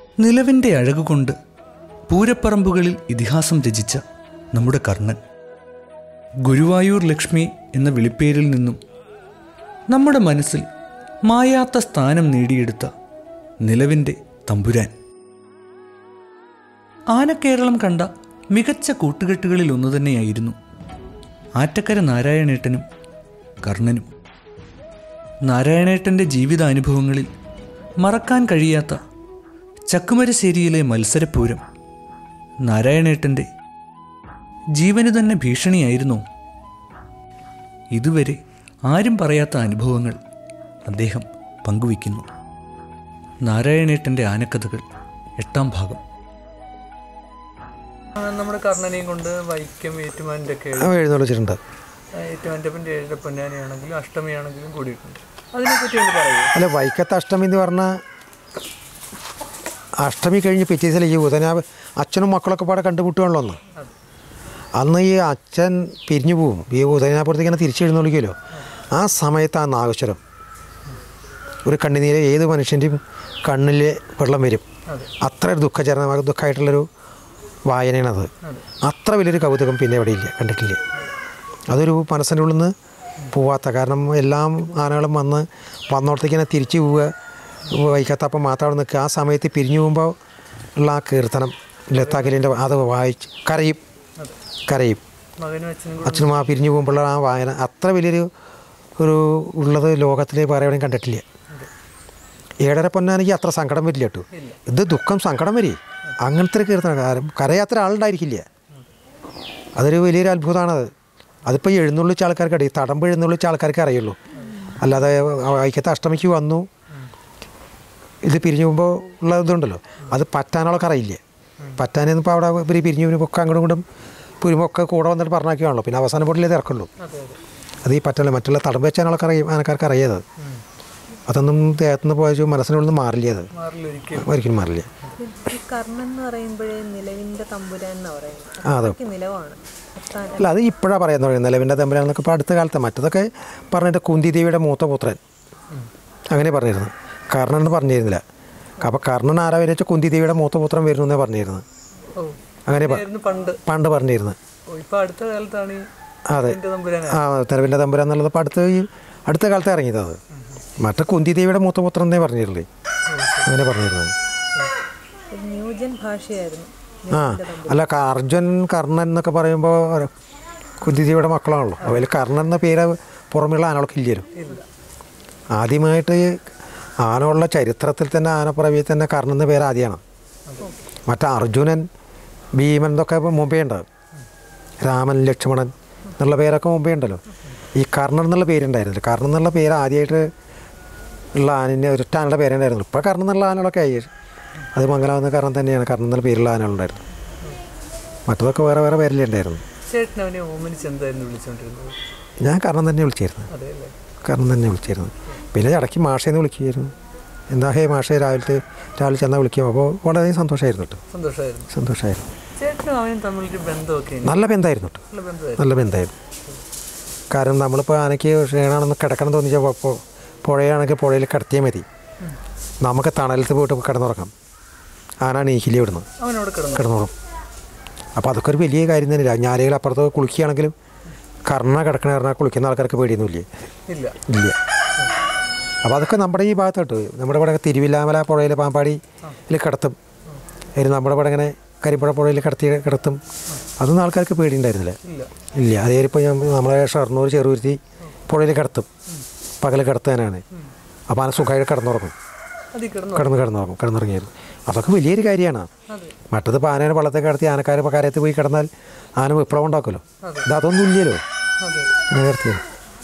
നിലവിൻ്റെ അഴകുകൊണ്ട് പൂരപ്പറമ്പുകളിൽ ഇതിഹാസം രചിച്ച നമ്മുടെ കർണൻ ഗുരുവായൂർ ലക്ഷ്മി എന്ന വിളിപ്പേരിൽ നിന്നും നമ്മുടെ മനസ്സിൽ മായാത്ത സ്ഥാനം നേടിയെടുത്ത നിലവിൻ്റെ തമ്പുരാൻ ആനക്കേരളം കണ്ട മികച്ച കൂട്ടുകെട്ടുകളിൽ ഒന്ന് തന്നെയായിരുന്നു ആറ്റക്കര നാരായണേട്ടനും കർണനും നാരായണേട്ടൻ്റെ ജീവിതാനുഭവങ്ങളിൽ മറക്കാൻ കഴിയാത്ത ചക്കുമരശ്ശേരിയിലെ മത്സരപൂരം നാരായണേട്ടൻ്റെ ജീവന് തന്നെ ഭീഷണിയായിരുന്നോ ഇതുവരെ ആരും പറയാത്ത അനുഭവങ്ങൾ അദ്ദേഹം പങ്കുവയ്ക്കുന്നു നാരായണേട്ടൻ്റെ ആനക്കഥകൾ എട്ടാം ഭാഗം നമ്മുടെ കർണനെയും കൊണ്ട് വൈക്കം ഏറ്റുമാൻ്റെ ഒക്കെ അവ എഴുന്നള്ളിച്ചിട്ടുണ്ട് ഏറ്റുമാൻ്റെ ഏഴര പൊന്നാനയാണെങ്കിലും അഷ്ടമിയാണെങ്കിലും കൂടിയിട്ടുണ്ട് അതിനെപ്പറ്റി ഒന്ന് പറയൂ അല്ല വൈക്കത്തെ അഷ്ടമി എന്ന് പറഞ്ഞാൽ അഷ്ടമി കഴിഞ്ഞ് പിറ്റേ ദിവസം ഈ ഉദന അച്ഛനും മക്കളൊക്കെ പാടെ കണ്ടുമുട്ടുകയാണല്ലോ അന്ന് അന്ന് ഈ അച്ഛൻ പിരിഞ്ഞു പോവും ഈ ഉദയനാപുരത്തേക്ക് ഇങ്ങനെ തിരിച്ചു എഴുന്നള്ളിക്കുമല്ലോ ആ സമയത്ത് ആ നാഗശ്വരം ഒരു കണ്ണുനീര് ഏത് മനുഷ്യൻ്റെയും കണ്ണിൽ വെള്ളം വരും അത്ര ഒരു ദുഃഖചരണ ദുഃഖമായിട്ടുള്ളൊരു വായനയാണത് അത്ര വലിയൊരു കൗതുകം പിന്നെ ഇവിടെ ഇല്ല കണ്ടിട്ടില്ല അതൊരു മനസ്സിൻ്റെ ഉള്ളിൽ നിന്ന് പോവാത്ത കാരണം എല്ലാം ആനകളും വന്ന് വന്നോടത്തേക്ക് തന്നെ തിരിച്ചു പോവുക വൈക്കത്തപ്പം മാത്രം അവിടെ നിൽക്കുക ആ സമയത്ത് പിരിഞ്ഞു പോകുമ്പോൾ ഉള്ള ആ കീർത്തനം ലത്താക്കലിൻ്റെ അത് വായിച്ച് കരയും കരയും മകനും അച്ഛനും അച്ഛനും ആ പിരിഞ്ഞു പോകുമ്പോഴുള്ള ആ വായന അത്ര വലിയൊരു ഒരു ഉള്ളത് ലോകത്തിൽ പറയുകയാണെങ്കിൽ കണ്ടിട്ടില്ല ഏഴര പൊന്നാനെങ്കിൽ അത്ര സങ്കടം വരില്ല കേട്ടോ ഇത് ദുഃഖം സങ്കടം വരി അങ്ങനത്തെ ഒരു കീർത്തനം കാരണം കരയാത്ര ആളുണ്ടായിരിക്കില്ല അതൊരു വലിയൊരു അത്ഭുതമാണത് അതിപ്പോൾ എഴുന്നള്ളിച്ച ആൾക്കാർക്ക് അറിയാം തടമ്പ് എഴുന്നള്ളിച്ച ആൾക്കാർക്ക് അറിയുള്ളൂ അല്ലാതെ വൈക്കത്തെ അഷ്ടമിക്ക് വന്നു ഇത് പിരിഞ്ഞു പോകുമ്പോൾ ഉള്ള ഇതുണ്ടല്ലോ അത് പറ്റാനുള്ളൊക്കെ അറിയില്ല പറ്റാനെന്നിപ്പോൾ അവിടെ ഇവർ പിരിഞ്ഞു വരുമ്പോൾ അങ്ങോട്ടും ഇങ്ങോട്ടും പുരുമൊക്കെ കൂടെ വന്നിട്ട് പറഞ്ഞാക്കിയാണല്ലോ പിന്നെ അവസാന പോട്ടിലേ ഇറക്കുള്ളൂ അത് ഈ പറ്റല്ല മറ്റുള്ള തടം വെച്ചാനൊക്കെ അറിയും ആനക്കാർക്ക് അറിയാത് അതൊന്നും ദേഹത്തുനിന്ന് പോയ മനസ്സിനുള്ളിൽ നിന്ന് മാറില്ല അത് മാറിലൊരിക്കലും ഒരിക്കലും മാറില്ല ഈ കർണൻ എന്ന് പറയുമ്പോഴേ നിലവിന്റെ തമ്പുരാൻ എന്ന് പറയുന്നത് ആ അതെ അതൊക്കെ നിലവാണ് അത്താൻ അല്ല അത് ഇപ്പോഴാണ് പറയാൻ തുടങ്ങി നിലവിൻ്റെ തമ്പുരാന്നൊക്കെ ഇപ്പോൾ അടുത്ത കാലത്ത് മറ്റതൊക്കെ പറഞ്ഞിട്ട് കുന്തി ദേവിയുടെ മൂത്ത പുത്രൻ അങ്ങനെ പറഞ്ഞിരുന്നു കർണൻ എന്ന് പറഞ്ഞിരുന്നില്ല അപ്പോൾ കർണൻ ആരാ വരെ വെച്ചാൽ കുന്തി ദേവിയുടെ മൂത്ത പുത്രൻ വരുന്നു എന്നേ പറഞ്ഞിരുന്നു ഓ അങ്ങനെ പ- ആയിരുന്നു പണ്ട് പണ്ട് പറഞ്ഞിരുന്നു ഓ ഇപ്പൊ അടുത്ത കാലത്താണ് ഈ അതെ എന്റെ തമ്പുരാൻ ആ നിലവിൻ്റെ തമ്പുരാൻ എന്നുള്ളത് ഇപ്പോൾ അടുത്ത് ഈ അടുത്ത കാലത്ത് ഇറങ്ങിയത് അത് മറ്റേ കുന്തി ദേവിയുടെ മൂത്ത പുത്രൻ എന്നേ പറഞ്ഞിരുന്നില്ലേ അങ്ങനെ പറഞ്ഞിരുന്നത് ഒരു ന്യൂജൻ ഭാഷയായിരുന്നു ആ അല്ല ക- അർജുൻ കർണൻ എന്നൊക്കെ പറയുമ്പോൾ കുന്തിദേവിയുടെ മക്കളാണല്ലോ അതിൽ കർണൻ എന്ന പേര് പുറമെയുള്ള ആനകൾക്ക് ഇല്ലല്ലോ ആദ്യമായിട്ട് ആനയുള്ള ചരിത്രത്തിൽ തന്നെ ആനപ്പുറവിൽ തന്നെ കർണൻ എന്ന പേര് ആദ്യമാണ് മറ്റേ അർജുനൻ ഭീമൻ എന്നൊക്കെ മുമ്പേ ഉണ്ട് രാമൻ ലക്ഷ്മണൻ എന്നുള്ള പേരൊക്കെ മുമ്പേ ഉണ്ടല്ലോ ഈ കർണൻ എന്നുള്ള പേരുണ്ടായിരുന്നില്ല കർണൻ എന്നുള്ള പേര് ആദ്യമായിട്ട് ഉള്ള ആനിന് ഒരൊറ്റ ആനയുടെ പേരുണ്ടായിരുന്നു ഇപ്പോൾ കർണൻ എന്നുള്ള ആനകളൊക്കെ ആയി അത് മംഗലാവുന്ന കർണൻ തന്നെയാണ് കർണൻ എന്നുള്ള പേരുള്ള ആനകളുണ്ടായിരുന്നു മറ്റതൊക്കെ വേറെ വേറെ പേരിലേ ഉണ്ടായിരുന്നു ചേട്ടൻ അവനെ ഓമനിച്ച് എന്തായിരുന്നു വിളിച്ചോണ്ടിരുന്നത് ഞാൻ കർണൻ തന്നെ വിളിച്ചിരുന്നു അതെ അല്ലേ കർണൻ തന്നെ വിളിച്ചിരുന്നു പിന്നെ ഇടയ്ക്ക് മാഷേന്ന് വിളിക്കുമായിരുന്നു എന്താ ഹേ മാഷേ രാവിലത്തെ രാവിലെ ചെന്നാൽ വിളിക്കും അപ്പോൾ വളരെ സന്തോഷമായിരുന്നു കേട്ടോ സന്തോഷമായിരുന്നു സന്തോഷമായിരുന്നു ചേട്ടനും അവനും തമ്മിലൊരു ബന്ധമൊക്കെ ഉണ്ട്. നല്ല ബന്ധമായിരുന്നു കേട്ടോ നല്ല ബന്ധമായിരുന്നു നല്ല ബന്ധമായിരുന്നു കാരണം നമ്മളിപ്പോൾ ആനയ്ക്ക് ക്ഷീണമാണെന്ന് കിടക്കണം തോന്നിച്ചാൽ ഇപ്പോൾ പുഴയാണെങ്കിൽ പുഴയിൽ കിടത്തിയാൽ മതി നമുക്ക് തണലത്ത് പോയിട്ട് കിടന്നുറങ്ങാം ആന നീക്കില്ല ഇവിടുന്ന് അവനോട് കിടന്നു കിടന്നോളും അപ്പോൾ അതൊക്കെ ഒരു വലിയ കാര്യം തന്നെയില്ല ഞാനെങ്കിലും അപ്പുറത്ത് കുളിക്കുകയാണെങ്കിലും കർണ കിടക്കണ പറഞ്ഞാൽ കുളിക്കുന്ന ആൾക്കാർക്ക് പേടിയൊന്നുമില്ല ഇല്ല ഇല്ല അപ്പോൾ അതൊക്കെ നമ്മുടെ ഈ ഭാഗത്തോട്ട് നമ്മുടെ ഇവിടെ തിരുവില്ലാമല പുഴയിൽ പാമ്പാടി കിടത്തും അതിന് നമ്മുടെ ഇവിടെ ഇങ്ങനെ കരിപ്പുഴ പുഴയിൽ കിടത്തി കിടത്തും അതൊന്നും ആൾക്കാർക്ക് പേടിയുണ്ടായിരുന്നില്ല ഇല്ല ഇല്ല അതേരിപ്പോൾ ഞാൻ നമ്മളെ ഷർണൂർ ചെറുരുത്തി പുഴയിൽ കിടത്തും പകൽ കിടത്താനാണ് അപ്പോൾ ആന സുഖമായിട്ട് കിടന്നുറങ്ങും അതിൽ കിടന്നു കിടന്ന് കിടന്നുറങ്ങും കിടന്നുറങ്ങിയായിരുന്നു അതൊക്കെ വലിയൊരു കാര്യമാണ് അതെ മറ്റത് ഇപ്പോൾ ആനേനെ വള്ളത്തെ കിടത്തി ആനക്കാർ ഇപ്പോൾ കരയത്ത് പോയി കിടന്നാൽ ആന വിപ്ലവം ഉണ്ടാക്കുമല്ലോ ഇത് അതൊന്നും ഇല്ലല്ലോ അതെ അങ്ങനെ കിടത്തിയത്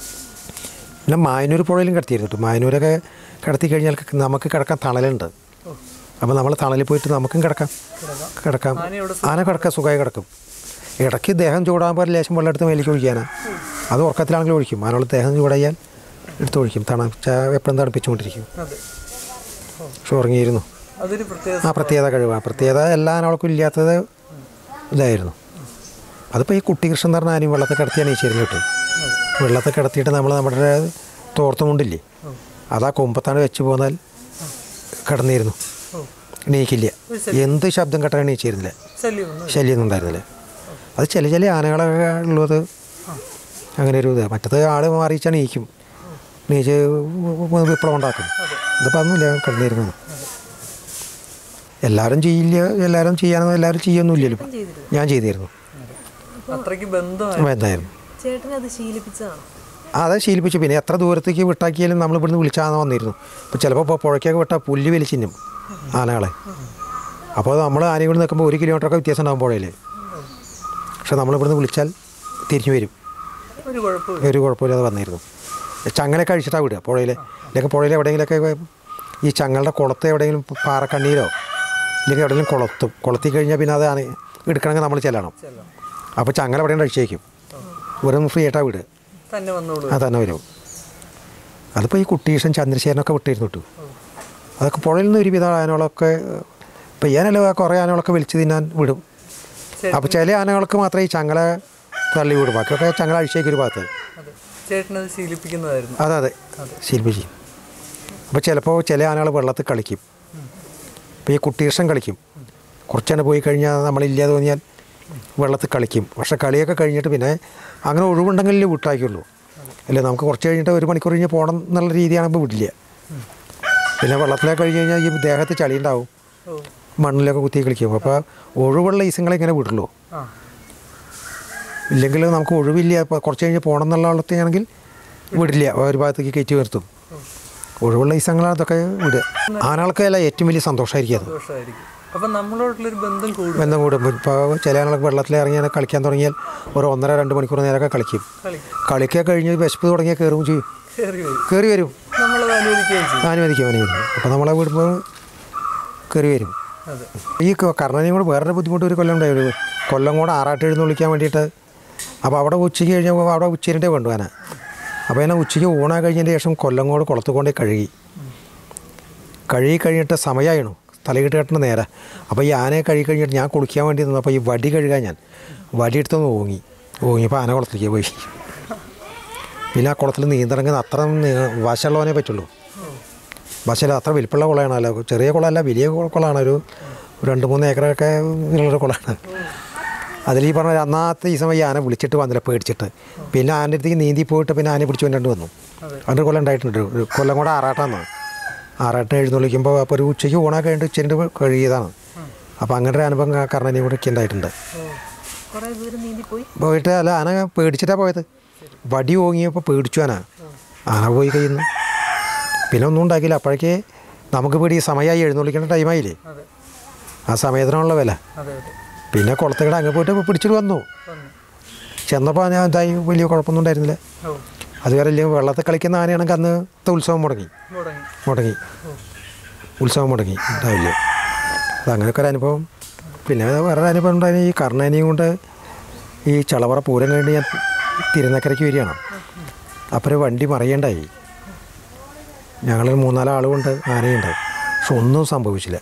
പിന്നെ മായനൂർ പുഴയിലും കിടത്തിയിരുന്നു കേട്ടോ മായനൂരൊക്കെ കിടത്തി കഴിഞ്ഞാൽ നമുക്ക് കിടക്കാൻ തണലുണ്ട് അപ്പോൾ നമ്മൾ തണലിൽ പോയിട്ട് നമുക്കും കിടക്കാം കിടക്കാം ആന എവിടെ ആന കിടക്കാം സുഖമായി കിടക്കും ഇടയ്ക്ക് ദേഹം ചൂടാകുമ്പോൾ ലേശം വെള്ളം എടുത്ത് മേലേക്ക് ഒഴിക്കാനാ അത് ഉറക്കത്തിലാണെങ്കിലും ഒഴിക്കും അതിനുള്ള ദേഹം ചൂടായാൽ എടുത്ത് ഒഴിക്കും തണുച്ച എപ്പോഴും തണുപ്പിച്ചുകൊണ്ടിരിക്കും അതെ പക്ഷെ ഉറങ്ങിയിരുന്നു അതൊരു പ്രത്യേക ആ പ്രത്യേകത കഴിവാണ് പ്രത്യേകത എല്ലാ ആനകൾക്കും ഇല്ലാത്തത് ഇതായിരുന്നു അതിപ്പോൾ ഈ കുട്ടികൃഷ്ണൻ എന്ന് പറഞ്ഞ ആനയും വെള്ളത്തിൽ കിടത്തിയാണ് ഈ ചേരുന്നത് കേട്ടോ വെള്ളത്തിൽ കിടത്തിയിട്ട് നമ്മൾ നമ്മുടെ തോർത്തുമുണ്ടില്ലേ അതാ കൊമ്പത്താണ് വെച്ച് പോന്നാൽ കിടന്നിരുന്നു എണീക്കില്ല എന്ത് ശബ്ദം കേട്ടാൽ എണീച്ചിരുന്നില്ല ശല്യമൊന്നും ശല്യമൊന്നും ഉണ്ടായിരുന്നില്ല അത് ചില ചില ആനകളൊക്കെ ഉള്ളത് അങ്ങനെ ഒരു ഇത് മറ്റത് ആൾ മാറിയിച്ചാണ് നീക്കും നീച്ച് വിപ്ലവം ഉണ്ടാക്കും ഇതിപ്പോൾ അതൊന്നുമില്ല കിടന്നിരുന്നത് എല്ലാവരും ചെയ്യില്ല എല്ലാവരും ചെയ്യാനൊന്നും എല്ലാവരും ചെയ്യൊന്നുമില്ലല്ലോ ഞാൻ ചെയ്തിരുന്നു അത്രയ്ക്ക് ബന്ധമായി എന്തായിരുന്നു ചേട്ടനെ അത് ശീലിപ്പിച്ചതാണ് അത് ശീലിപ്പിച്ചു പിന്നെ എത്ര ദൂരത്തേക്ക് വിട്ടാക്കിയാലും നമ്മൾ ഇവിടുന്ന് വിളിച്ചാന്ന് വന്നിരുന്നു ഇപ്പോൾ ചിലപ്പോൾ ഇപ്പോൾ പുഴയ്ക്കൊക്കെ വിട്ടാൽ പുല്ല് വലിച്ചിന്നും ആനകളെ അപ്പോൾ നമ്മൾ ആനയും കൂടി നിൽക്കുമ്പോൾ ഒരു കിലോമീറ്ററൊക്കെ വ്യത്യാസം ഉണ്ടാകും പുഴയിൽ പക്ഷെ നമ്മൾ ഇവിടുന്ന് വിളിച്ചാൽ തിരിഞ്ഞു വരും ഒരു കുഴപ്പമില്ല ഒരു കുഴപ്പമില്ലാതെ വന്നിരുന്നു ചങ്ങലൊക്കെ അഴിച്ചിട്ടാണ് വിടുക പുഴയിൽ അല്ലെങ്കിൽ പുഴയിൽ എവിടെയെങ്കിലുമൊക്കെ ഈ ചങ്ങളുടെ കുളത്ത് എവിടെയെങ്കിലും പാറക്കണ്ണീരോ ഇല്ലെങ്കിൽ എവിടെയെങ്കിലും കുളത്തും കുളത്തി കഴിഞ്ഞാൽ പിന്നെ അത് ആന എടുക്കണമെങ്കിൽ നമ്മൾ ചെല്ലണം അപ്പോൾ ചങ്ങല എവിടെയും അഴിച്ചേക്കും വെറും ഫ്രീ ആയിട്ടാണ് വിടുക തന്നെ വന്നോളൂ അത് തന്നെ വരും അതിപ്പോൾ ഈ കുട്ടീഷൻ ചന്ദ്രശേഖരനൊക്കെ വിട്ടിരുന്നു കേട്ടോ അതൊക്കെ പുഴയിൽ നിന്ന് ഒരുവിധം ആനകളൊക്കെ ഇപ്പോൾ ഈ ആനല്ല കുറേ ആനകളൊക്കെ വലിച്ചു തിന്നാൻ വിടും അപ്പോൾ ചില ആനകൾക്ക് മാത്രമേ ഈ ചങ്ങല തള്ളി വിടും ബാക്കിയൊക്കെ ചങ്ങല അഴിച്ചേക്ക് ഒരു ഭാഗത്ത് അതെ ചേട്ടനത് ശീലിപ്പിക്കുന്നതായിരുന്നു അതെ അതെ ശില്പിച്ച് അപ്പോൾ ചിലപ്പോൾ ചില ആനകൾ വെള്ളത്തിൽ കളിക്കും ഇപ്പോൾ ഈ കുട്ടീഷൻ കളിക്കും കുറച്ചാണ് പോയി കഴിഞ്ഞാൽ നമ്മളില്ലാതെ തോന്നിയാൽ വെള്ളത്തിൽ കളിക്കും പക്ഷേ കളിയൊക്കെ കഴിഞ്ഞിട്ട് പിന്നെ അങ്ങനെ ഒഴിവുണ്ടെങ്കിലേ വിട്ടാക്കുള്ളൂ അല്ലേ നമുക്ക് കുറച്ച് കഴിഞ്ഞിട്ട് ഒരു മണിക്കൂർ കഴിഞ്ഞ് പോകണം എന്നുള്ള രീതിയാകുമ്പോൾ വിടില്ല പിന്നെ വെള്ളത്തിലേക്ക് കഴിഞ്ഞ് കഴിഞ്ഞാൽ ഈ ദേഹത്ത് ചളി ഉണ്ടാവും ഓ മണ്ണിലൊക്കെ കുത്തി കളിക്കും അപ്പോൾ ഒഴിവുള്ള ഈസങ്ങളെ ഇങ്ങനെ വിടുള്ളൂ ആ ഇല്ലെങ്കിൽ നമുക്ക് ഒഴിവില്ല ഇപ്പോൾ കുറച്ച് കഴിഞ്ഞ് പോകണം എന്നുള്ള വെള്ളത്തിനാണെങ്കിൽ വിടില്ല ഒരു ഭാഗത്തേക്ക് കയറ്റി നിർത്തും ഒഴിവുള്ള ഈസങ്ങളാണ് അതൊക്കെ വിടുക ആനകൾക്കല്ല ഏറ്റവും വലിയ സന്തോഷമായിരിക്കും അത് ദോഷമായിരിക്കും അപ്പം നമ്മളോട്ടുള്ളൊരു ബന്ധം കൂടും ബന്ധം കൂടും ഇപ്പോൾ ചില ആളുകൾ വെള്ളത്തിൽ ഇറങ്ങി അങ്ങനെ കളിക്കാൻ തുടങ്ങിയാൽ ഒരു ഒന്നര രണ്ട് മണിക്കൂർ നേരമൊക്കെ കളിക്കും കളിക്കും കളിക്കുക കഴിഞ്ഞ് വിശപ്പ് തുടങ്ങിയാൽ കയറും ചെയ്യും കയറി വരും കയറി വരും നമ്മളത് അനുവദിക്കുകയും ചെയ്യും അനുവദിക്കും അനുവദിക്കും അപ്പോൾ നമ്മളെ വിടുമ്പോൾ കയറി വരും അതെ ഈ ക- കർണനെയും കൂടെ വേറൊരു ബുദ്ധിമുട്ട് ഒരു കൊല്ലം ഉണ്ടായി ഒരു കൊല്ലം കൂടെ ആറാട്ട് എഴുന്ന് വിളിക്കാൻ വേണ്ടിയിട്ട് അപ്പോൾ അവിടെ ഉച്ചയ്ക്ക് കഴിഞ്ഞപ്പോൾ അവിടെ ഉച്ചരിൻ്റെ കൊണ്ടുപോകാൻ അപ്പോൾ എന്നെ ഉച്ചയ്ക്ക് ഊണാ കഴിഞ്ഞതിന് ശേഷം കൊല്ലം കൂടെ കുളത്ത് കൊണ്ടേ കഴുകി കഴുകി കഴിഞ്ഞിട്ട് സമയമായിരുന്നു തലയിട്ട് കെട്ടണ നേരെ അപ്പോൾ ഈ ആനയെ കഴുകി കഴിഞ്ഞിട്ട് ഞാൻ കുളിക്കാൻ വേണ്ടി നിന്നപ്പോൾ ഈ വടി കഴുകാൻ ഞാൻ വടി എടുത്തൊന്ന് ഓങ്ങി ഓങ്ങിയപ്പോൾ ആന കുളത്തിലേക്ക് പോയി പിന്നെ ആ കുളത്തിൽ നീന്തണമെങ്കിൽ അത്ര നീ- വശമുള്ളവനെ പറ്റുള്ളൂ വശമില്ല അത്ര വലിപ്പമുള്ള കുളമാണല്ലോ ചെറിയ കുളമല്ല വലിയ കു- കുളമാണ് ഒരു രണ്ട് മൂന്ന് ഏക്കറൊക്കെ ഉള്ളൊരു കുളമാണ് അതിൽ ഈ പറഞ്ഞ അന്നാത്തെ ഈ സമയം ഈ ആന വിളിച്ചിട്ട് വന്നില്ല പേടിച്ചിട്ട് പിന്നെ ആൻ്റെ അടുത്തേക്ക് നീന്തി പോയിട്ട് പിന്നെ ആനയെ പിടിച്ചു കൊണ്ടുകൊണ്ട് വന്നു അതിൻ്റെ കൊല്ലം ഉണ്ടായിട്ടുണ്ട് ഒരു കൊല്ലം കൂടെ ആറാട്ടാന്ന് ആറാട്ട് എഴുന്നള്ളിക്കുമ്പോൾ അപ്പോൾ ഒരു ഉച്ചയ്ക്ക് ഊണാ കഴിഞ്ഞിട്ട് ഉച്ചൻ്റെ കഴിയതാണ് അപ്പോൾ അങ്ങനെ ഒരു അനുഭവം കർണനെയും കൂടെ ഒക്കെ ഉണ്ടായിട്ടുണ്ട് കുറേ ദൂരം നീന്തി പോയി പോയിട്ട് അല്ല ആന പേടിച്ചിട്ടാണ് പോയത് വടി ഓങ്ങിയപ്പോൾ പേടിച്ചു ആന ആന പോയി കഴിയുന്നു പിന്നെ ഒന്നും ഉണ്ടാക്കിയില്ല അപ്പോഴേക്ക് നമുക്ക് പേടി സമയമായി എഴുന്നള്ളിക്കേണ്ട ടൈമായില്ലേ അതെ ആ സമയത്തിനുള്ള വില അതെ അതെ പിന്നെ കുളത്തേക്കടെ അങ്ങ് പോയിട്ട് പിടിച്ചിട്ട് വന്നു വന്നു ചെന്നപ്പോൾ ഞാൻ എന്തായി വലിയ കുഴപ്പമൊന്നും ഉണ്ടായിരുന്നില്ല ഓ അതുവരെ ഇല്ലെങ്കിൽ വെള്ളത്തിൽ കളിക്കുന്ന ആനയാണെങ്കിൽ അന്നത്തെ ഉത്സവം മുടങ്ങി മുടങ്ങി മുടങ്ങി ഉത്സവം മുടങ്ങി ഉണ്ടാവില്ല അത് അങ്ങനെയൊക്കെ ഒരു അനുഭവം പിന്നെ വേറൊരു അനുഭവം ഉണ്ടായി ഈ കർണാനിയും കൊണ്ട് ഈ ചളവറ പൂരം കഴിഞ്ഞ് ഞാൻ തിരുനക്കരയ്ക്ക് വരികയാണ് അപ്പോൾ ഒരു വണ്ടി മറിയണ്ടായി ഞങ്ങൾ മൂന്നാല് ആളുകൊണ്ട് ആനയുണ്ട് പക്ഷെ ഒന്നും സംഭവിച്ചില്ല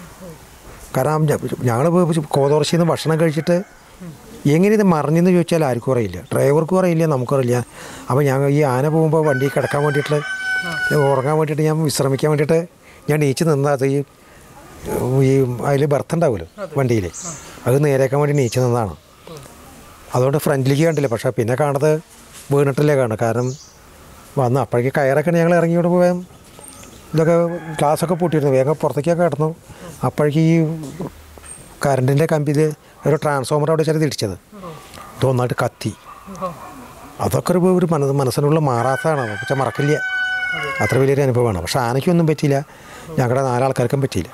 കാരണം ഞങ്ങൾ കോതോർശിയിൽ നിന്ന് ഭക്ഷണം കഴിച്ചിട്ട് എങ്ങനെ ഇത് മറിഞ്ഞെന്ന് ചോദിച്ചാൽ ആർക്കും അറിയില്ല ഡ്രൈവർക്കും അറിയില്ല നമുക്കും അറിയില്ല അപ്പോൾ ഞങ്ങൾ ഈ ആന പോകുമ്പോൾ വണ്ടി കിടക്കാൻ വേണ്ടിയിട്ട് ഉറങ്ങാൻ വേണ്ടിയിട്ട് ഞാൻ വിശ്രമിക്കാൻ വേണ്ടിയിട്ട് ഞാൻ നീച്ച് നിന്നത് ഈ ഈ അതിൽ ബർത്ത് ഉണ്ടാവുമല്ലോ വണ്ടിയിൽ അത് നേരെയാക്കാൻ വേണ്ടി നീച്ച് നിന്നതാണ് അതുകൊണ്ട് ഫ്രണ്ടിലേക്ക് കണ്ടില്ല പക്ഷേ പിന്നെ കാണുന്നത് വീണിട്ടല്ലേ കാണുക കാരണം വന്ന് അപ്പോഴേക്ക് കയറൊക്കെ ഞങ്ങൾ ഇറങ്ങിയോട് പോയാൽ ഇതൊക്കെ ഗ്ലാസ്സൊക്കെ പൊട്ടിയിരുന്നു വേഗം പുറത്തേക്കൊക്കെ കിടന്നു അപ്പോഴേക്ക് ഈ കറണ്ടിൻ്റെ കമ്പിയിൽ ഒരു ട്രാൻസ്ഫോമർ അവിടെ ചിലത് ഇടിച്ചത് ഇത് ഒന്നായിട്ട് കത്തി അതൊക്കെ ഒരു ഒരു മന മനസ്സിനുള്ള മാറാത്തതാണ് പക്ഷെ മറക്കില്ല അത്ര വലിയൊരു അനുഭവമാണ് പക്ഷെ ആനയ്ക്കൊന്നും പറ്റിയില്ല ഞങ്ങളുടെ നാലാൾക്കാർക്കും പറ്റിയില്ല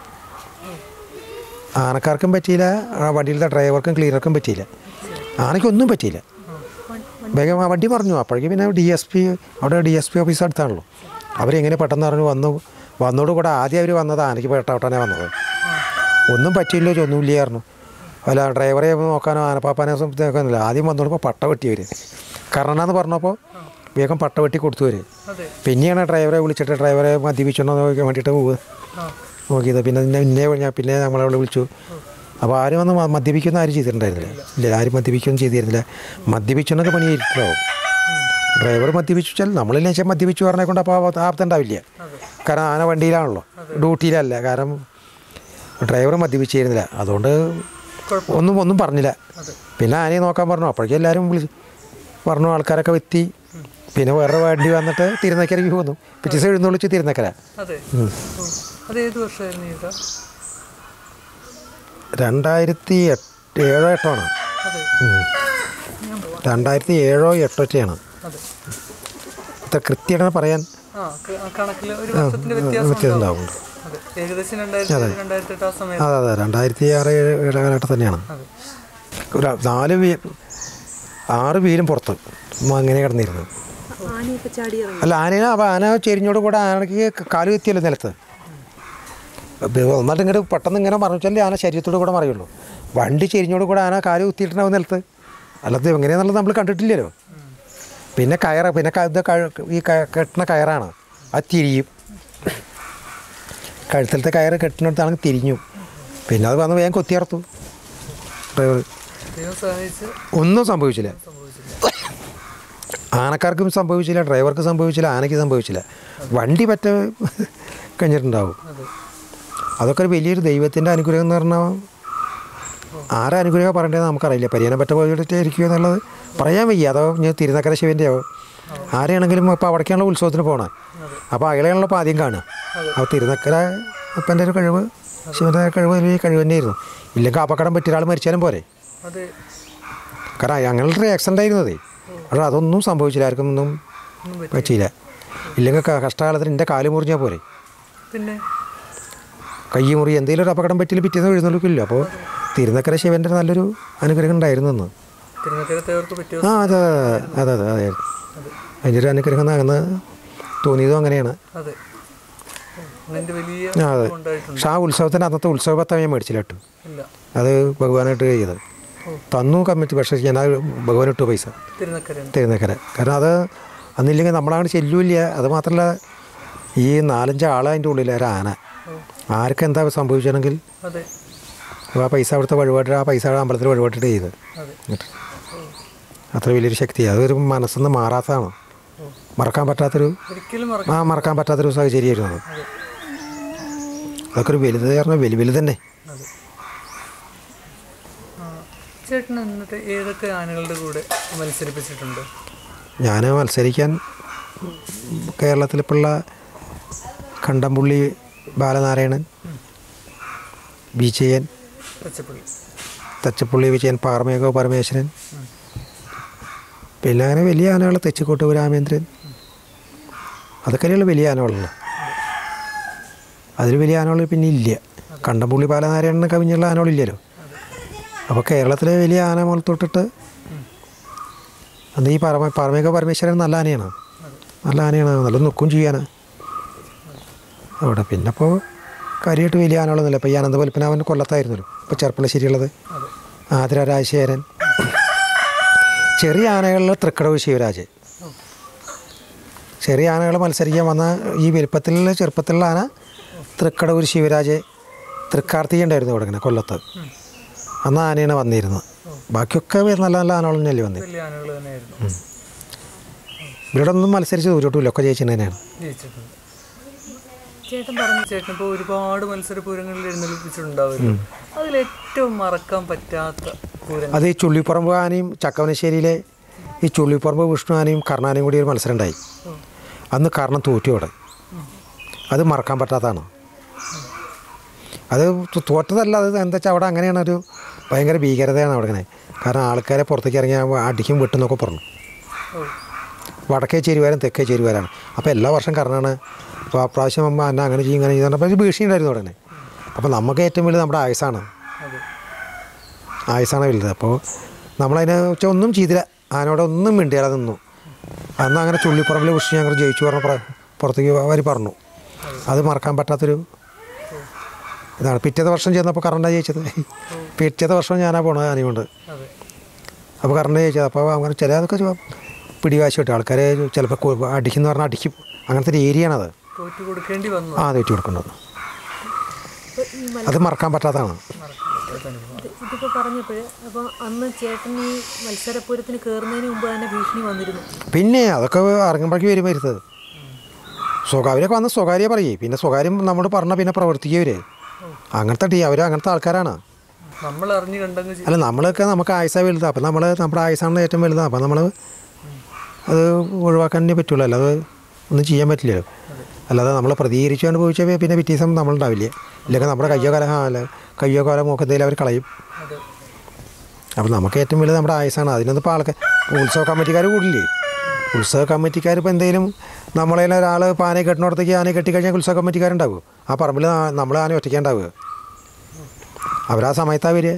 ആനക്കാർക്കും പറ്റിയില്ല ആ വണ്ടിയിലത്തെ ഡ്രൈവർക്കും ക്ലീനർക്കും പറ്റിയില്ല ആനയ്ക്കൊന്നും പറ്റിയില്ല വേഗം ആ വണ്ടി പറഞ്ഞു അപ്പോഴേക്കും പിന്നെ ഡി എസ് പി അവിടെ ഡി എസ് പി ഓഫീസ് അടുത്താണല്ലോ അവരെങ്ങനെ പെട്ടെന്ന് അറിഞ്ഞു വന്നു വന്നോട് കൂടെ ആദ്യം അവർ വന്നത് ആനയ്ക്ക് പെട്ടവട്ടാനെ വന്നത് ഒന്നും പറ്റിയില്ലോ ഒന്നുമില്ലായിരുന്നു അല്ല ഡ്രൈവറെ നോക്കാനോ ആനപ്പാപ്പാനെ നോക്കാനില്ല ആദ്യം വന്നോടപ്പോൾ പട്ട വെട്ടിയവർ കർണനാന്ന് പറഞ്ഞപ്പോൾ വേഗം പട്ട വെട്ടി കൊടുത്തു വരും അതെ പിന്നെയാണ് ഡ്രൈവറെ വിളിച്ചിട്ട് ഡ്രൈവറെ മദ്യപിച്ചോന്ന് നോക്കാൻ വേണ്ടിയിട്ട് പോവുക ആ നോക്കിയത് പിന്നെ ഇന്നെ ഇന്നെ ഞാൻ പിന്നെ നമ്മളവിടെ വിളിച്ചു അപ്പോൾ ആരും വന്ന് മ- മദ്യപിക്കുന്ന ആരും ചെയ്തിട്ടുണ്ടായിരുന്നില്ല ഇല്ല ആരും മദ്യപിക്കുകയൊന്നും ചെയ്തിരുന്നില്ല മദ്യപിച്ചെന്നൊക്കെ പണിയായിരിക്കുമോ ഡ്രൈവർ മദ്യപിച്ചു വെച്ചാൽ നമ്മളില്ല വെച്ചാൽ മദ്യപിച്ചു പറഞ്ഞെ കൊണ്ട് അപ്പോൾ ആപത്തുണ്ടാവില്ല കാരണം ആന വണ്ടിയിലാണല്ലോ ഡ്യൂട്ടിയിലല്ല കാരണം ഡ്രൈവർ മദ്യപിച്ചിരുന്നില്ല അതുകൊണ്ട് കുഴപ്പം ഒന്നും ഒന്നും പറഞ്ഞില്ല അതെ പിന്നെ ആനയെ നോക്കാൻ പറഞ്ഞു അപ്പോഴേക്കും എല്ലാവരും വിളിച്ചു പറഞ്ഞു ആൾക്കാരൊക്കെ എത്തി പിന്നെ വേറെ വണ്ടി വന്നിട്ട് തിരുനക്കരയ്ക്ക് പോന്നു പിറ്റേ ദിവസം എഴുന്നള്ളിച്ച് തിരുനക്കര അതെ ഓ. അത് ഏത് വർഷമായിരുന്നു ചേട്ടാ രണ്ടായിരത്തി എട്ട് ഏഴോ എട്ടോ ആണ് അതെ ഉം. രണ്ടായിരത്തി ഏഴോ എട്ടൊറ്റയാണ് അതെ ഇത്ര കൃത്യമായിട്ട് പറയാൻ ആ ക- ആ കണക്കിൽ ഒരു വർഷത്തിന്റെ വ്യത്യാസം വ്യത്യാസം ഉണ്ടാവും. ഉണ്ടാവും അതെ ഏകദേശം രണ്ടായിരത്തി ഏഴ്, രണ്ടായിരത്തി എട്ട് ആ സമയത്ത് അതെ അതെ രണ്ടായിരത്തി ആറ് ഏഴ് ഏഴ് കാലഘട്ടം തന്നെയാണ് അതെ ഒരു നാല് വീ ആറ് വീലും പുറത്ത് ഉമ്മ അങ്ങനെ കിടന്നിരുന്നു ആനയൊക്കെ ചാടി ഇറങ്ങി അല്ല ആനയെ അപ്പോൾ ആന ചെരിഞ്ഞോട് കൂടെ ആനയ്ക്ക് കാല് കുത്തിയല്ലോ നിലത്ത് അപ്പൊ ഒന്നിട്ട് ഇങ്ങോട്ട് പെട്ടെന്ന് ഇങ്ങനെ മറിച്ചാലേ ആന ശരീരത്തോട് കൂടെ മറിയുള്ളൂ വണ്ടി ചെരിഞ്ഞോട് കൂടെ ആന കാല് കുത്തിയിട്ടുണ്ടാവും നിലത്ത് അല്ലാതെ എങ്ങനെയാണെന്നുള്ളത് നമ്മൾ കണ്ടിട്ടില്ലല്ലോ പിന്നെ കയറ് പിന്നെ ക- ഇത് കഴ- ഈ ക- കെട്ടുന്ന കയറാണ് അത് തിരിയും കഴുത്തിലത്തെ കയറ് കെട്ടുന്നിടത്താണെങ്കിൽ തിരിഞ്ഞു പിന്നെ അത് വന്ന് വേഗം കൊത്തിയർത്തു ഡ്രൈവർ ദൈവം സഹായിച്ച് ഒന്നും സംഭവിച്ചില്ല സംഭവിച്ചില്ല ആനക്കാർക്കും സംഭവിച്ചില്ല ഡ്രൈവർക്ക് സംഭവിച്ചില്ല ആനയ്ക്ക് സംഭവിച്ചില്ല വണ്ടി പറ്റ കഴിഞ്ഞിട്ടുണ്ടാവും അതെ അതൊക്കെ ഒരു വലിയൊരു ദൈവത്തിൻ്റെ അനുഗ്രഹം എന്ന് പറഞ്ഞാൽ ആരാ അനുഗ്രഹം പറയേണ്ടത് നമുക്കറിയില്ല പരിഹാരം പറ്റ പോയിട്ടായിരിക്കും എന്നുള്ളത് പറയാൻ വയ്യ അതോ ഞാൻ തിരുനക്കര ശിവൻ്റെ ആവും ആരെയാണെങ്കിലും ഇപ്പോൾ അവിടേക്കാണല്ലോ ഉത്സവത്തിന് പോകണേ അപ്പോൾ അയാളെയാണല്ലോ ഇപ്പോൾ ആദ്യം കാണുക അപ്പോൾ തിരുനക്കര അപ്പൻ്റെ ഒരു കഴിവ് ശിവൻ്റെ കഴിവ് വലിയ കഴിവ് തന്നെയായിരുന്നു ഇല്ലെങ്കിൽ അപകടം പറ്റിയ ഒരാൾ മരിച്ചാലും പോരെ അതെ കാരണം അങ്ങനത്തെ ആക്സിഡൻ്റ് ആയിരുന്നതേ പക്ഷേ അതൊന്നും സംഭവിച്ചില്ല ആർക്കും ഒന്നും ഒന്നും പറ്റി പറ്റിയില്ല ഇല്ലെങ്കിൽ ക- കഷ്ടകാലത്തിന് എൻ്റെ കാല് മുറിഞ്ഞാൽ പോരെ പിന്നെ കൈ മുറി എന്തെങ്കിലും ഒരു അപകടം പറ്റിയാൽ പിറ്റേന്ന് എഴുന്നള്ളിക്കില്ല അപ്പോൾ തിരുനക്കര ശിവൻ്റെ നല്ലൊരു അനുഗ്രഹം ഉണ്ടായിരുന്നു എന്ന് തിരുനക്കര തേവർക്ക് പറ്റിയ ആ അതെ അതെ അതെ അതെ അതിൻ്റെ ഒരു അനുഗ്രഹം എന്ന് തോന്നിയതും അങ്ങനെയാണ് അതെ അങ്ങനത്തെ വലിയ ആ, അതെ ഉണ്ടായിട്ടുണ്ട് പക്ഷേ ആ ഉത്സവത്തിന് അന്നത്തെ ഉത്സവത്തെ ഞാൻ മേടിച്ചില്ല കേട്ടോ ഇല്ല അത് ഭഗവാനായിട്ട് ചെയ്തത് തന്നു കമ്മിറ്റി പക്ഷേ ഞാൻ ഭഗവാൻ ഇട്ടു പൈസ തിരുനക്കര തിരുനക്കര കാരണം അത് അന്നില്ലെങ്കിൽ നമ്മളങ്ങനെ ചെല്ലൂല്ല അത് മാത്രമല്ല ഈ നാലഞ്ച് ആൾ അതിൻ്റെ ഉള്ളിൽ ഒരു ആന ആർക്ക് എന്താ സംഭവിച്ചതെങ്കിൽ അതെ ആ പൈസ അവിടുത്തെ വഴിപാട്ട് ആ പൈസ അമ്പലത്തിൽ വഴിപാട്ടിട്ട് ചെയ്ത് അതെ എന്നിട്ട് അത്ര വലിയൊരു ശക്തിയാണ് അതൊരു മനസ്സിന്ന് മാറാത്തതാണ് മറക്കാൻ പറ്റാത്തൊരു ഒരിക്കലും മറക്ക ആ മറക്കാൻ പറ്റാത്തൊരു സാഹചര്യമായിരുന്നു അത് അതെ അതൊക്കെ ഒരു വലുത് പറഞ്ഞാൽ വലിയ വലുത് തന്നെ അതെ ആ, ചേട്ടൻ എന്നിട്ട് ഏതൊക്കെ ആനകളുടെ കൂടെ മത്സരിപ്പിച്ചിട്ടുണ്ട് ഞാൻ മത്സരിക്കാൻ കേരളത്തിലിപ്പുള്ള കണ്ടംപുള്ളി ബാലനാരായണൻ വിജയൻ പച്ചപ്പള്ളി തച്ചപ്പുള്ളി വിജയൻ പാർമേകോ പരമേശ്വരൻ പിന്നെ അങ്ങനെ വലിയ ആനകൾ തെച്ചിക്കോട്ട് രാമേന്ദ്രൻ അതൊക്കെയുള്ള വലിയ ആനകളല്ല അതിൽ വലിയ ആനകൾ പിന്നെ ഇല്ല കണ്ടംപുള്ളി ബാലനാരായണന് കവിഞ്ഞുള്ള ആനകളില്ലല്ലോ അപ്പോൾ കേരളത്തിലെ വലിയ ആന മുതൽ തൊട്ടിട്ട് അന്ന് ഈ പറമ പാർമേക പരമേശ്വരൻ നല്ല ആനയാണ് നല്ല ആനയാണ് നല്ല നിൽക്കും ചെയ്യാൻ അവിടെ പിന്നെ ഇപ്പോൾ കാര്യമായിട്ട് വലിയ ആനകളൊന്നുമില്ല ഇപ്പോൾ ഈ അനന്തപൽപ്പനാവൻ കൊല്ലത്തായിരുന്നല്ലോ ഇപ്പോൾ ചെർപ്പളശ്ശേരിയുള്ളത് അതെ ആതിര രാജശേഖരൻ ചെറിയ ആനകളിൽ തൃക്കടവ് ശിവരാജ് ചെറിയ ആനകൾ മത്സരിക്കാൻ വന്ന ഈ വലുപ്പത്തിലുള്ള ചെറുപ്പത്തിലുള്ള ആന തൃക്കടവൂർ ശിവരാജ് തൃക്കാർത്തിക ഉണ്ടായിരുന്നു ഇവിടെ ഇങ്ങനെ കൊല്ലത്ത് അന്ന് ആനയാണ് വന്നിരുന്നത് ബാക്കിയൊക്കെ നല്ല നല്ല ആനകൾ തന്നെയല്ലേ വന്നത് വലിയ ആനകൾ തന്നെയായിരുന്നു ഇവിടെ ഒന്നും മത്സരിച്ച് ദൂരോട്ടുമില്ല ഒക്കെ ജയിച്ചിട്ട് തന്നെയാണ് ജയിച്ചിട്ടുണ്ട് ചേട്ടൻ പറഞ്ഞു ചേട്ടൻ ഇപ്പോൾ ഒരുപാട് മത്സര പൂരങ്ങളിൽ എഴുന്നള്ളിപ്പിച്ചിട്ടുണ്ടാവുമല്ലോ അതിലേറ്റവും മറക്കാൻ പറ്റാത്ത പൂരം അത് ഈ ചുള്ളിപ്പറമ്പ് ആനയും ചക്കവനശ്ശേരിയിലെ ഈ ചുള്ളിപ്പറമ്പ് വിഷ്ണു ആനയും കർണാനയും കൂടി ഒരു മത്സരം ഉണ്ടായി അന്ന് കർണം തോറ്റു അവിടെ അത് മറക്കാൻ പറ്റാത്തതാണ് അത് തു- തോറ്റതല്ല അത് എന്താ വെച്ചാൽ അവിടെ അങ്ങനെയാണ് ഒരു ഭയങ്കര ഭീകരതയാണ് അവിടെ ഇങ്ങനെ കാരണം ആൾക്കാരെ പുറത്തേക്ക് ഇറങ്ങി അടിക്കും വെട്ടുന്നൊക്കെ പറഞ്ഞു ഓ വടക്കേ ചേരുവാരും തെക്കേ ചേരുവാരാണ് അപ്പോൾ എല്ലാ വർഷം കർണാണ് അപ്പോൾ ആ പ്രാവശ്യം അമ്മ അന്ന അങ്ങനെ ചെയ്യും ഇങ്ങനെ ചെയ്യും പറഞ്ഞപ്പോൾ ഒരു ഭീഷണി ഉണ്ടായിരുന്നു അവിടെ തന്നെ അപ്പോൾ നമുക്ക് ഏറ്റവും വലുത് നമ്മുടെ ആയുസാണ് അതെ ആയുസാണ് വലുത് അപ്പോൾ നമ്മളതിനെ വെച്ചാൽ ഒന്നും ചെയ്തില്ല ആനോട് ഒന്നും മിണ്ടിയാതെ നിന്നു അന്ന് അങ്ങനെ ചുള്ളിപ്പറമ്പിൽ വിഷു ഞങ്ങൾ ജയിച്ചു പറഞ്ഞ പ്ര- പുറത്തേക്ക് അവർ പറഞ്ഞു അത് മറക്കാൻ പറ്റാത്തൊരു ഇതാണ് പിറ്റേത്തെ വർഷം ചെന്നപ്പോൾ കറണ്ടാണ് ജയിച്ചത് പിറ്റേത്തെ വർഷം ഞാനാ പോണത് ആനയും കൊണ്ട് അതെ അപ്പോൾ കറണ്ട് ജയിച്ചത് അപ്പോൾ അങ്ങനെ ചില അതൊക്കെ ചോ- പിടിവാശി കിട്ടും ആൾക്കാരെ ചിലപ്പോൾ കൊ- അടിക്കുന്ന പറഞ്ഞാൽ അടിക്കും അങ്ങനത്തെ ഒരു ഏരിയയാണത് തോറ്റു കൊടുക്കേണ്ടി വന്നു ആ തെറ്റി കൊടുക്കേണ്ടത് അത് മറക്കാൻ പറ്റാത്തതാണ് ഇതിപ്പോൾ പറഞ്ഞപ്പോഴേ അപ്പോൾ അന്ന് ചേട്ടൻ ഈ മത്സരപൂരത്തിന് കയറുന്നതിന് മുമ്പ് തന്നെ ഭീഷണി വന്നിരുന്നു പിന്നെ അതൊക്കെ ഇറങ്ങുമ്പോഴേക്ക് വരും വരുന്നത് സ്വകാര്യമൊക്കെ വന്ന് സ്വകാര്യ പറയേ പിന്നെ സ്വകാര്യം നമ്മോട് പറഞ്ഞാൽ പിന്നെ പ്രവർത്തിക്കവര് അങ്ങനത്തെ ടീ അവർ അങ്ങനത്തെ ആൾക്കാരാണ് നമ്മൾ അറിഞ്ഞു കണ്ടങ്ങ് ചെയ്യും അല്ല നമ്മളൊക്കെ നമുക്ക് ആയുസാണ് വലുതാണ് അപ്പം നമ്മൾ നമ്മുടെ ആയുസാണ് ഏറ്റവും വലുതാണ് അപ്പം നമ്മൾ അത് ഒഴിവാക്കാനേ പറ്റുള്ളൂ അല്ലാതെ ഒന്നും ചെയ്യാൻ പറ്റില്ലല്ലോ അല്ലാതെ നമ്മൾ പ്രതികരിച്ചു അനുഭവിച്ചാൽ പിന്നെ പിറ്റേ ദിവസം നമ്മളുണ്ടാവില്ല ഇല്ലെങ്കിൽ നമ്മുടെ കയ്യോ കാലം ആ അല്ല കയ്യോ കാലം മുഖത്തേലും അവർ കളയും അതെ അപ്പം നമുക്ക് ഏറ്റവും വലുത് നമ്മുടെ ആയുസാണ് അതിനൊന്നും ഇപ്പോൾ ആൾക്കാർ ഉത്സവ കമ്മിറ്റിക്കാർ കൂടില്ലേ ഉത്സവ കമ്മിറ്റിക്കാർ ഇപ്പോൾ എന്തെങ്കിലും നമ്മളെ ഒരാൾ ഇപ്പോൾ ആനയെ കെട്ടിനോടത്തേക്ക് ആനയെ കെട്ടിക്കഴിഞ്ഞാൽ ഉത്സവ കമ്മിറ്റിക്കാരുണ്ടാവും ആ പറമ്പിൽ നമ്മൾ ആന ഒറ്റയ്ക്കുണ്ടാവുക അവരാ സമയത്താ വരിക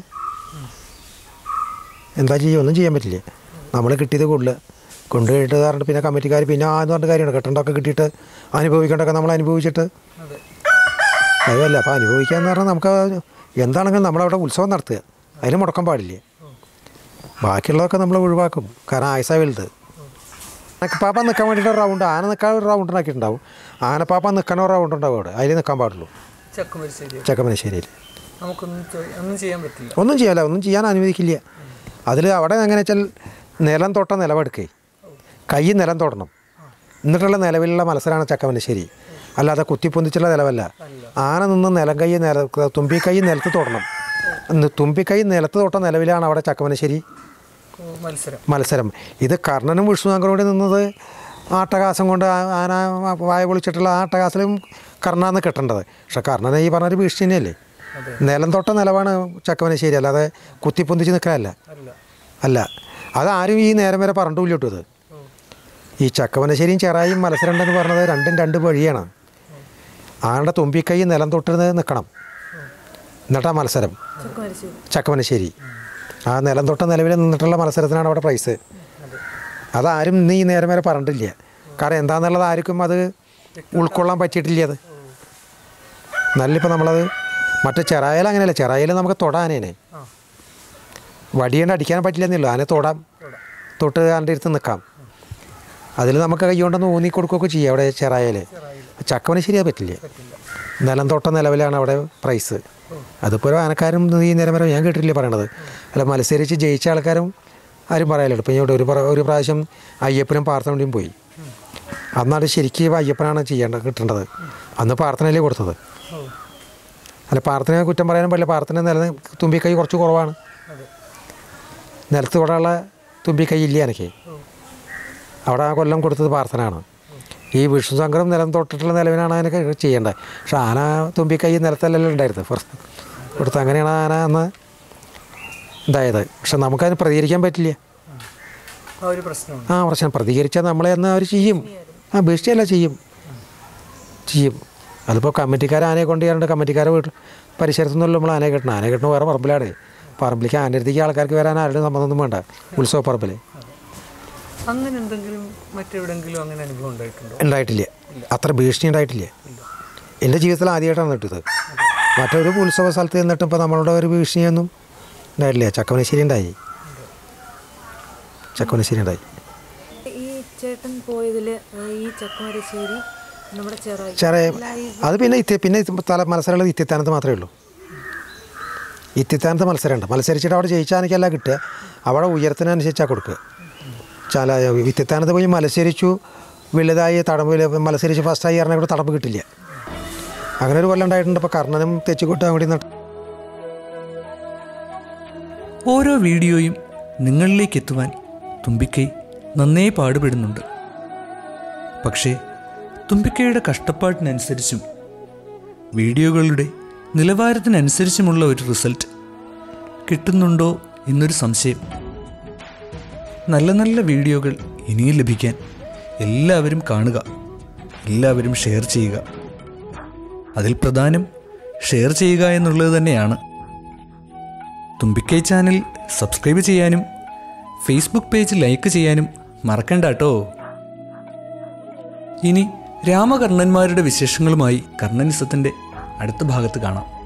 എന്താ ചെയ്യുക ഒന്നും ചെയ്യാൻ പറ്റില്ല നമ്മൾ കിട്ടിയത് കൂടുതൽ കൊണ്ടുപോയിട്ട് പറഞ്ഞിട്ട് പിന്നെ കമ്മിറ്റിക്കാർ പിന്നെ ആ എന്ന് പറഞ്ഞിട്ട് കാര്യമാണ് കെട്ടേണ്ടതൊക്കെ കിട്ടിയിട്ട് അനുഭവിക്കേണ്ടതൊക്കെ നമ്മൾ അനുഭവിച്ചിട്ട് അതെ അതല്ല അപ്പോൾ അനുഭവിക്കുക എന്ന് പറഞ്ഞാൽ നമുക്ക് എന്താണെങ്കിലും നമ്മളവിടെ ഉത്സവം നടത്തുക അതിന് മുടക്കം പാടില്ല ബാക്കിയുള്ളതൊക്കെ നമ്മൾ ഒഴിവാക്കും കാരണം ആയുസ വലുത് ആനപ്പാപ്പ നിൽക്കാൻ വേണ്ടിയിട്ട് ഒരു റൗണ്ട് ആന നിൽക്കാൻ ഒരു റൗണ്ട് ഉണ്ടാക്കിയിട്ടുണ്ടാവും ആനപ്പാപ്പ നിൽക്കണ ഒരു റൗണ്ട് ഉണ്ടാവും അവിടെ അതിൽ നിൽക്കാൻ പാടുള്ളൂ ചക്കുമരിശ്ശേരി ചക്കമനശ്ശേരിയിൽ നമുക്കൊന്നും ചെ- ഒന്നും ചെയ്യാൻ പറ്റില്ല ഒന്നും ചെയ്യാല്ല ഒന്നും ചെയ്യാൻ അനുവദിക്കില്ല അതിൽ അവിടെ എങ്ങനെ വെച്ചാൽ നിലം തൊട്ട നിലവെടുക്കേ കൈ നിലം തൊടണം എന്നിട്ടുള്ള നിലവിലുള്ള മത്സരമാണ് ചക്കമനശ്ശേരി അല്ലാതെ കുത്തിപ്പൊന്തിച്ചുള്ള നിലവല്ല ആന നിന്ന് നിലം കൈ നില തുമ്പിക്കൈ നിലത്ത് തൊടണം ന്ന് തുമ്പിക്കൈ നിലത്ത് തൊട്ട നിലവിലാണ് അവിടെ ചക്കമനശ്ശേരി ഓ, മത്സരം മത്സരം ഇത് കർണനും വിഷ്ണുനഗറും കൂടി നിന്നത് ആട്ടകാസം കൊണ്ട് ആ- ആന വായ പൊളിച്ചിട്ടുള്ള ആ ആട്ടകാസിലും കർണാന്ന് കെട്ടേണ്ടത് പക്ഷെ കർണനെ ഈ പറഞ്ഞൊരു ഭീഷണി തന്നെയല്ലേ അതെ നിലം തൊട്ട നിലവാണ് ചക്കവനശ്ശേരി അല്ലാതെ കുത്തിപ്പൊന്തിച്ച് നിൽക്കാനല്ല അല്ല അല്ല അതാരും ഈ നേരം വരെ പറഞ്ഞിട്ടില്ല കേട്ടോ ഇത് ഓ ഈ ചക്കവനശ്ശേരിയും ചെറായും മത്സരം ഉണ്ടെന്ന് പറഞ്ഞത് രണ്ടും രണ്ട് വഴിയാണ് ആളുടെ തുമ്പിക്കൈ നിലം തൊട്ടിരുന്ന് നിൽക്കണം എന്നിട്ടാ മത്സരം ചക്കുമരശ്ശേരി ചക്കവനശ്ശേരി ആ നിലം തൊട്ട നിലവിൽ നിന്നിട്ടുള്ള മത്സരത്തിനാണ് അവിടെ പ്രൈസ് അതാരും ഇന്ന് ഈ നേരം വരെ പറഞ്ഞിട്ടില്ല കാരണം എന്താണെന്നുള്ളത് ആർക്കും അത് ഉൾക്കൊള്ളാൻ പറ്റിയിട്ടില്ല അത് നല്ലിപ്പോൾ നമ്മളത് മറ്റേ ചെറായിൽ അങ്ങനെയല്ല ചെറായിൽ നമുക്ക് തൊടാനേനെ ആ വടിയുണ്ട് അടിക്കാൻ പറ്റില്ലെന്നല്ലോ ആനെ തൊടാം തൊടാം. തൊട്ട് അതിൻ്റെ അടുത്ത് നിൽക്കാം അതിൽ നമുക്ക് കൈ കൊണ്ടൊന്ന് ഊന്നി കൊടുക്കുകയൊക്കെ ചെയ്യാം അവിടെ ചെറായിൽ ചക്കവനശ്ശേരി അത് പറ്റില്ല പറ്റില്ല നിലം തൊട്ട നിലവിലാണ് അവിടെ പ്രൈസ് അതിപ്പോൾ ഒരു ആനക്കാരും ഈ നേരം വരെ ഞാൻ കേട്ടിട്ടില്ല പറയണത് അല്ല മത്സരിച്ച് ജയിച്ച ആൾക്കാരും ആരും പറയാനില്ല ഇപ്പം ഇവിടെ ഒരു പ്ര- ഒരു പ്രാവശ്യം അയ്യപ്പനും പാർത്ഥനോടെയും പോയി അന്നാണ് ശരിക്കും അയ്യപ്പനാണ് ചെയ്യേണ്ടത് കിട്ടേണ്ടത് അന്ന് പാർത്ഥനയിലേ കൊടുത്തത് ഓ അല്ല പാർത്ഥനയെ കുറ്റം പറയാനും പാടില്ല പാർത്ഥന നില തുമ്പിക്കൈ കുറച്ച് കുറവാണ് അതെ നിലത്ത് തൊടാനുള്ള തുമ്പിക്കൈ ഇല്ല എനിക്ക് ഓ അവിടെ ആ കൊല്ലം കൊടുത്തത് പാർത്ഥനാണ് ഈ വിഷ്ണു ശങ്കരം നിലം തൊട്ടിട്ടുള്ള നിലവിനാണ് അതിനൊക്കെ ചെയ്യേണ്ടത് പക്ഷെ ആന തുമ്പിക്കൈ നിലത്തല്ലല്ലോ ഉണ്ടായിരുന്നത് പുറത്ത് കൊടുത്ത് അങ്ങനെയാണ് ആന അന്ന് ഇതായത് പക്ഷെ നമുക്കതിന് പ്രതികരിക്കാൻ പറ്റില്ല ആ ഒരു പ്രശ്നമുണ്ട് ആ പ്രശ്നം പ്രതികരിച്ചാൽ നമ്മളെ എന്ന് അവർ ചെയ്യും ആ ഭീഷണിയല്ല ചെയ്യും ചെയ്യും അതിപ്പോൾ കമ്മിറ്റിക്കാർ ആനയെ കൊണ്ട് ചെയ്യാറുണ്ട് കമ്മിറ്റിക്കാരെ വീട്ടിൽ പരിസരത്തുനിന്നല്ലോ നമ്മൾ ആനയെ കെട്ടണം ആനയെ കെട്ടണം വേറെ പറമ്പിലാണ് പറമ്പിലേക്ക് ആനടുത്തേക്ക് ആൾക്കാർക്ക് വരാൻ ആരുടെ സമ്മതമൊന്നും വേണ്ട ഉത്സവ പറമ്പിൽ അങ്ങനെ എന്തെങ്കിലും മറ്റെവിടെങ്കിലും അങ്ങനെ അനുഭവം ഉണ്ടായിട്ടുണ്ടോ ഉണ്ടായിട്ടില്ല അത്ര ഭീഷണി ഉണ്ടായിട്ടില്ല എൻ്റെ ജീവിതത്തിൽ ആദ്യമായിട്ടാണ് കിട്ടിയത് മറ്റൊരു ഉത്സവ സ്ഥലത്ത് നിന്നിട്ട് ഇപ്പോൾ നമ്മളുടെ ഒരു ഭീഷണിയൊന്നും ഉണ്ടായിട്ടില്ല ചക്കവനശ്ശേരി ഉണ്ടായി ചക്കവനശ്ശേരി ഉണ്ടായി ഈ ചേട്ടൻ പോയതിൽ ഈ ചക്കുമരശ്ശേരി നമ്മുടെ ചെറായി ചെറിയ അത് പിന്നെ ഇത്തി പിന്നെ ഇത് തല മത്സരമുള്ളത് ഇത്തിത്താനത്ത് മാത്രമേ ഉള്ളൂ ഇത്തിത്താനത്ത് മത്സരമുണ്ട് മത്സരിച്ചിട്ട് അവിടെ ജയിച്ചാൽ എനിക്കല്ല കിട്ടുക അവിടെ ഉയരത്തിനനുസരിച്ചാണ് കൊടുക്കുക ചില ഇത്തിത്താനത്ത് പോയി മത്സരിച്ചു വലുതായി തടമ്പിൽ മത്സരിച്ച് ഫസ്റ്റായി പറഞ്ഞാൽ ഇവിടെ തടമ്പ് കിട്ടില്ല അങ്ങനെ ഒരു കൊല്ലം ഉണ്ടായിട്ടുണ്ട് ഇപ്പോൾ കർണനും തെച്ചിക്കോട്ടും കൂടി നട്ട് ഓരോ വീഡിയോയും നിങ്ങളിലേക്ക് എത്തുവാൻ തുമ്പിക്കൈ നന്നേ പാടുപെടുന്നുണ്ട് പക്ഷേ തുമ്പിക്കൈയുടെ കഷ്ടപ്പാടിനനുസരിച്ചും വീഡിയോകളുടെ നിലവാരത്തിനനുസരിച്ചുമുള്ള ഒരു റിസൾട്ട് കിട്ടുന്നുണ്ടോ എന്നൊരു സംശയം നല്ല നല്ല വീഡിയോകൾ ഇനിയും ലഭിക്കാൻ എല്ലാവരും കാണുക എല്ലാവരും ഷെയർ ചെയ്യുക അതിൽ പ്രധാനം ഷെയർ ചെയ്യുക എന്നുള്ളത് തന്നെയാണ് തുമ്പിക്കൈ ചാനൽ സബ്സ്ക്രൈബ് ചെയ്യാനും ഫേസ്ബുക്ക് പേജ് ലൈക്ക് ചെയ്യാനും മറക്കണ്ട കേട്ടോ ഇനി രാമകർണന്മാരുടെ വിശേഷങ്ങളുമായി കർണനിസത്തിൻ്റെ അടുത്ത ഭാഗത്ത് കാണാം